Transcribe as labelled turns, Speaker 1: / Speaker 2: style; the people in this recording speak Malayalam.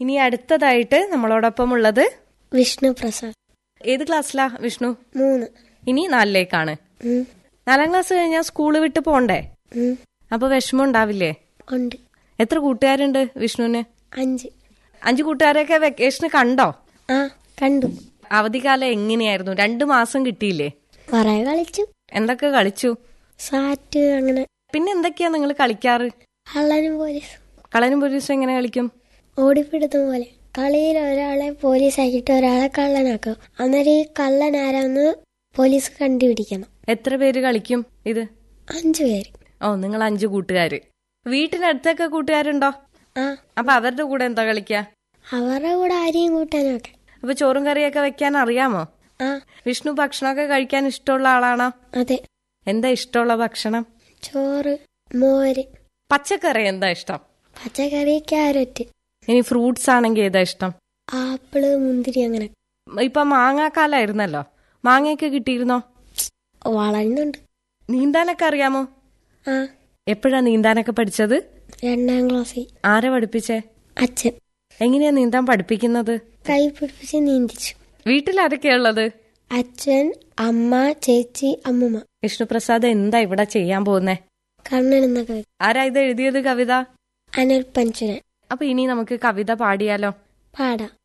Speaker 1: ഇനി അടുത്തതായിട്ട് നമ്മളോടൊപ്പം ഉള്ളത്
Speaker 2: വിഷ്ണു പ്രസാദ്
Speaker 1: ഏത് ക്ലാസ്സിലാ വിഷ്ണു
Speaker 2: മൂന്ന്
Speaker 1: ഇനി നാലിലേക്കാണ്
Speaker 2: ഉം,
Speaker 1: നാലാം ക്ലാസ് കഴിഞ്ഞാൽ സ്കൂള് വിട്ട് പോണ്ടേ
Speaker 2: ഉം,
Speaker 1: അപ്പൊ വിഷമം ഉണ്ടാവില്ലേ
Speaker 2: ഉണ്ട്
Speaker 1: എത്ര കൂട്ടുകാരുണ്ട് വിഷ്ണുവിന്
Speaker 2: അഞ്ച്
Speaker 1: അഞ്ചു കൂട്ടുകാരെയൊക്കെ വെക്കേഷന് കണ്ടോ
Speaker 2: ആ കണ്ടു
Speaker 1: അവധിക്കാലം എങ്ങനെയായിരുന്നു രണ്ടു മാസം കിട്ടിയില്ലേ
Speaker 2: കുറെ കളിച്ചു
Speaker 1: എന്തൊക്കെ കളിച്ചു
Speaker 2: സാറ്റ് അങ്ങനെ
Speaker 1: പിന്നെ എന്തൊക്കെയാ നിങ്ങൾ കളിക്കാറ്
Speaker 2: കള്ളനും പോലീസ്
Speaker 1: കളനും പോലീസും എങ്ങനെ കളിക്കും
Speaker 2: ഓടിപ്പിടുത്തം പോലെ കളിയിൽ ഒരാളെ പോലീസ് ആക്കിയിട്ട് ഒരാളെ കള്ളനാക്കും അന്നേരം ഈ കള്ളൻ ആരാന്ന് പോലീസ് കണ്ടുപിടിക്കണം
Speaker 1: എത്ര പേര് കളിക്കും ഇത്
Speaker 2: അഞ്ചു പേര്
Speaker 1: ഓ നിങ്ങൾ അഞ്ചു കൂട്ടുകാര് വീട്ടിനടുത്തൊക്കെ കൂട്ടുകാരുണ്ടോ
Speaker 2: ആ
Speaker 1: അപ്പൊ അവരുടെ കൂടെ എന്താ കളിക്ക
Speaker 2: അവരുടെ കൂടെ ആരെയും കൂട്ടാനും ഒക്കെ
Speaker 1: അപ്പൊ ചോറും കറിയൊക്കെ വെക്കാൻ അറിയാമോ
Speaker 2: ആ
Speaker 1: വിഷ്ണു ഭക്ഷണമൊക്കെ കഴിക്കാൻ ഇഷ്ടമുള്ള ആളാണോ
Speaker 2: അതെ
Speaker 1: എന്താ ഇഷ്ടമുള്ള ഭക്ഷണം
Speaker 2: ചോറ് മോര്
Speaker 1: പച്ചക്കറി എന്താ ഇഷ്ടം
Speaker 2: പച്ചക്കറി ക്യാരറ്റ്
Speaker 1: ഇനി ഫ്രൂട്ട്സ് ആണെങ്കിൽ ഏതാ ഇഷ്ടം
Speaker 2: ആപ്പിള് മുന്തിരി അങ്ങനെ
Speaker 1: ഇപ്പൊ മാങ്ങാക്കാലായിരുന്നല്ലോ മാങ്ങയൊക്കെ കിട്ടിയിരുന്നോ
Speaker 2: വളരുന്നുണ്ട്
Speaker 1: നീന്താനൊക്കെ അറിയാമോ
Speaker 2: ആ
Speaker 1: എപ്പോഴാ നീന്താനൊക്കെ പഠിച്ചത്
Speaker 2: രണ്ടാം ക്ലാസ്സിൽ
Speaker 1: ആരെ പഠിപ്പിച്ചേ
Speaker 2: അച്ഛൻ
Speaker 1: എങ്ങനെയാ നീന്താൻ പഠിപ്പിക്കുന്നത്
Speaker 2: കൈ പിടിപ്പിച്ച് നീന്തിച്ചു
Speaker 1: വീട്ടിൽ ആരൊക്കെയാ ഉള്ളത്
Speaker 2: അച്ഛൻ അമ്മ ചേച്ചി അമ്മുമ്മ
Speaker 1: വിഷ്ണുപ്രസാദ് എന്താ ഇവിടെ ചെയ്യാൻ പോകുന്നേ
Speaker 2: കണ്ണൻ എന്ന കവി
Speaker 1: ആരാ ഇത് എഴുതിയത് കവിത
Speaker 2: അനിൽ പഞ്ചുരൻ
Speaker 1: അപ്പൊ ഇനി നമുക്ക് കവിത പാടിയാലോ
Speaker 2: പാടാം